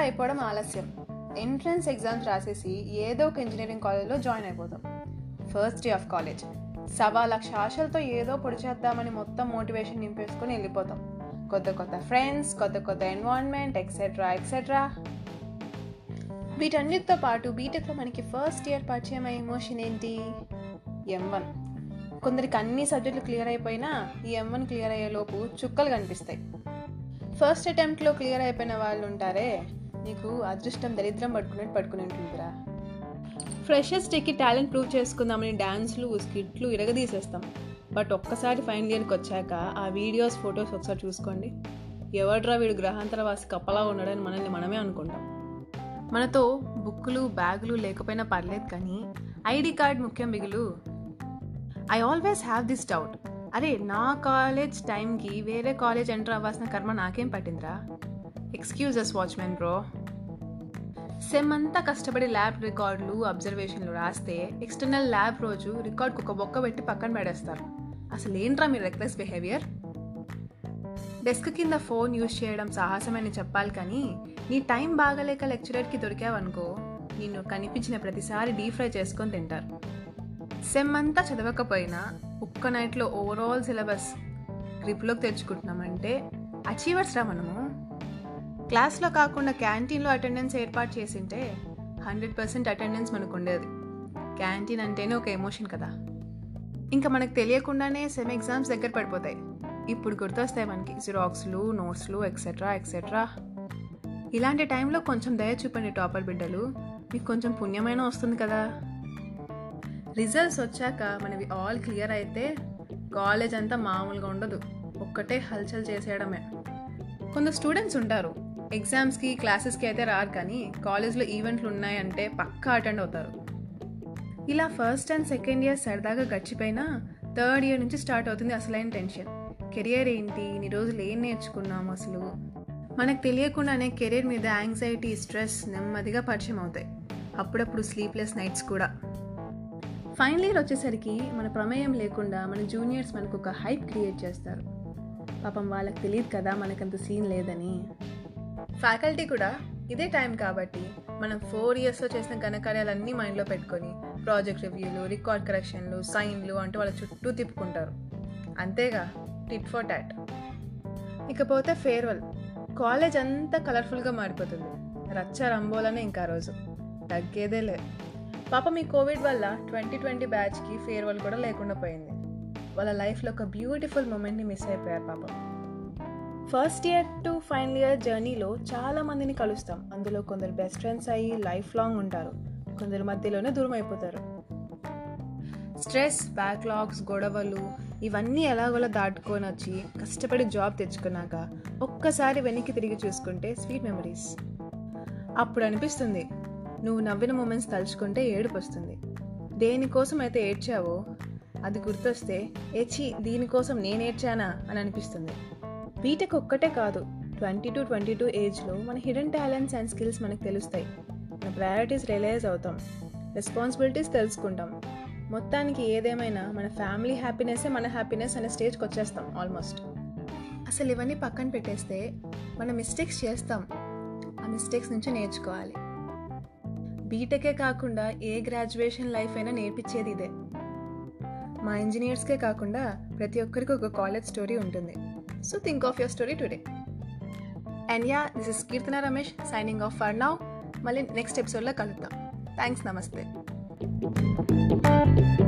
inter అయిపోవడం ఆలస్యం entrance exams రాసేసి ఏదో ఒక ఇంజనీరింగ్ కాలేజ్లో జాయిన్ అయిపోతాం ఫస్ట్ డే ఆఫ్ కాలేజ్ సవా లక్ష ఆశలతో ఏదో పొడి చేద్దామని మొత్తం మోటివేషన్ నింపేసుకొని వెళ్ళిపోతాం కొత్త కొత్త ఫ్రెండ్స్ కొత్త కొత్త ఎన్వైర్న్మెంట్ ఎక్సెట్రా ఎక్సెట్రా వీటన్నిటితో పాటు బీటెక్లో మనకి ఫస్ట్ ఇయర్ పరిచయం అయ్యే ఎమోషన్ ఏంటి ఎం వన్ కొందరికి అన్ని సబ్జెక్టులు క్లియర్ అయిపోయినా ఈ ఎం వన్ క్లియర్ అయ్యే లోపు చుక్కలు కనిపిస్తాయి ఫస్ట్ అటెంప్ట్లో క్లియర్ అయిపోయిన వాళ్ళు ఉంటారే నీకు అదృష్టం దరిద్రం పట్టుకున్నట్టు పట్టుకుని ఉంటుందిరా ఫ్రెషర్స్ డేకి టాలెంట్ ప్రూవ్ చేసుకుందామని డ్యాన్స్లు స్కిట్లు ఇరగదీసేస్తాం బట్ ఒక్కసారి ఫైనల్ ఇయర్కి వచ్చాక ఆ వీడియోస్ ఫొటోస్ ఒకసారి చూసుకోండి ఎవడ్రా వీడు గ్రహాంతర వాసి కప్పలా ఉన్నాడని మనల్ని మనమే అనుకుంటాం మనతో బుక్కులు బ్యాగులు లేకపోయినా పర్లేదు కానీ ఐడి కార్డ్ ముఖ్యం మిగులు I always have this doubt అరే నా కాలేజ్ టైంకి వేరే కాలేజ్ ఎంటర్ అవ్వాల్సిన కర్మ నాకేం పట్టిందిరా ఎక్స్క్యూజెస్ వాచ్మెన్ బ్రో సెమ్ అంతా కష్టపడి ల్యాబ్ రికార్డులు అబ్జర్వేషన్లు రాస్తే ఎక్స్టర్నల్ ల్యాబ్ రోజు రికార్డ్కి ఒక బొక్క పెట్టి పక్కన పెడేస్తారు అసలు ఏంట్రా మీ రెక్లెస్ బిహేవియర్ డెస్క్ కింద ఫోన్ యూజ్ చేయడం సాహసమని చెప్పాలి కానీ నీ టైం బాగలేక లెక్చరర్కి దొరికావనుకో నిన్ను కనిపించిన ప్రతిసారి డీప్ ఫ్రై చేసుకొని తింటారు సెమ్ అంతా చదవకపోయినా ఒక్క నైట్లో ఓవరాల్ సిలబస్ గ్రిప్లోకి తెచ్చుకుంటున్నామంటే అచీవర్స్ రా మనము క్లాస్లో కాకుండా క్యాంటీన్లో అటెండెన్స్ ఏర్పాటు చేసింటే హండ్రెడ్ పర్సెంట్ అటెండెన్స్ మనకు ఉండేది క్యాంటీన్ అంటేనే ఒక ఎమోషన్ కదా ఇంకా మనకు తెలియకుండానే సెమ్ ఎగ్జామ్స్ దగ్గర పడిపోతాయి ఇప్పుడు గుర్తొస్తాయి మనకి జిరాక్స్లు నోట్స్లు ఎక్సెట్రా ఎక్సెట్రా ఇలాంటి టైంలో కొంచెం దయ చూపండి టాపర్ బిడ్డలు మీకు కొంచెం పుణ్యమైన వస్తుంది కదా రిజల్ట్స్ వచ్చాక మనవి ఆల్ క్లియర్ అయితే కాలేజ్ అంతా మామూలుగా ఉండదు ఒక్కటే హల్చల్ చేసేయడమే కొందరు స్టూడెంట్స్ ఉంటారు ఎగ్జామ్స్కి క్లాసెస్కి అయితే రారు కానీ కాలేజ్లో ఈవెంట్లు ఉన్నాయంటే పక్కా అటెండ్ అవుతారు ఇలా ఫస్ట్ అండ్ సెకండ్ ఇయర్ సరదాగా గడిచిపోయినా థర్డ్ ఇయర్ నుంచి స్టార్ట్ అవుతుంది అసలైన టెన్షన్ కెరియర్ ఏంటి ఇన్ని రోజులు ఏం నేర్చుకున్నాము అసలు మనకు తెలియకుండానే కెరీర్ మీద యాంగ్జైటీ స్ట్రెస్ నెమ్మదిగా పరిచయం అవుతాయి అప్పుడప్పుడు స్లీప్లెస్ నైట్స్ కూడా ఫైనల్ ఇయర్ వచ్చేసరికి మన ప్రమేయం లేకుండా మన జూనియర్స్ మనకు ఒక హైప్ క్రియేట్ చేస్తారు పాపం వాళ్ళకి తెలియదు కదా మనకంత సీన్ లేదని ఫ్యాకల్టీ కూడా ఇదే టైం కాబట్టి మనం ఫోర్ ఇయర్స్లో చేసిన ఘనకార్యాలన్నీ మైండ్లో పెట్టుకొని ప్రాజెక్ట్ రివ్యూలు రికార్డ్ కరెక్షన్లు సైన్లు అంటూ వాళ్ళ చుట్టూ తిప్పుకుంటారు అంతేగా టిట్ ఫర్ టాట్ ఇకపోతే ఫేర్వెల్ కాలేజ్ అంతా కలర్ఫుల్గా మారిపోతుంది రచ్చ రంబోలనే ఇంకా రోజు తగ్గేదే లేదు పాపం ఈ కోవిడ్ వల్ల ట్వంటీ ట్వంటీ బ్యాచ్కి ఫేర్వెల్ కూడా లేకుండా పోయింది వాళ్ళ లైఫ్లో ఒక బ్యూటిఫుల్ మూమెంట్ని మిస్ అయిపోయారు పాపం first year to final year జర్నీలో చాలా మందిని కలుస్తాం అందులో కొందరు బెస్ట్ ఫ్రెండ్స్ అయ్యి లైఫ్ లాంగ్ ఉంటారు కొందరు మధ్యలోనే దూరం అయిపోతారు స్ట్రెస్ బ్యాక్లాగ్స్ గొడవలు ఇవన్నీ ఎలాగోలా దాటుకొని వచ్చి కష్టపడి జాబ్ తెచ్చుకున్నాక ఒక్కసారి వెనక్కి తిరిగి చూసుకుంటే స్వీట్ మెమరీస్ అప్పుడు అనిపిస్తుంది నువ్వు నవ్విన మూమెంట్స్ తలుచుకుంటే ఏడుపు వస్తుంది దేనికోసం అయితే ఏడ్చావో అది గుర్తొస్తే ఏచి దీనికోసం నేను ఏడ్చానా అని అనిపిస్తుంది బీటెక్ ఒక్కటే కాదు ట్వంటీ టు ట్వంటీ టూ ఏజ్లో మన హిడెన్ టాలెంట్స్ అండ్ స్కిల్స్ మనకు తెలుస్తాయి మన ప్రయారిటీస్ రియలైజ్ అవుతాం రెస్పాన్సిబిలిటీస్ తెలుసుకుంటాం మొత్తానికి ఏదేమైనా మన ఫ్యామిలీ హ్యాపీనెస్సే మన హ్యాపీనెస్ అనే స్టేజ్కి వచ్చేస్తాం ఆల్మోస్ట్ అసలు ఇవన్నీ పక్కన పెట్టేస్తే మన మిస్టేక్స్ చేస్తాం ఆ మిస్టేక్స్ నుంచి నేర్చుకోవాలి బీటెకే కాకుండా ఏ గ్రాడ్యుయేషన్ లైఫ్ అయినా నేర్పించేది ఇదే మా ఇంజనీర్స్కే కాకుండా ప్రతి ఒక్కరికి ఒక కాలేజ్ స్టోరీ ఉంటుంది so think of your story today and yeah this is Keerthana Ramesh signing off for now మళ్ళీ నెక్స్ట్ ఎపిసోడ్లో కలుద్దాం థ్యాంక్స్ నమస్తే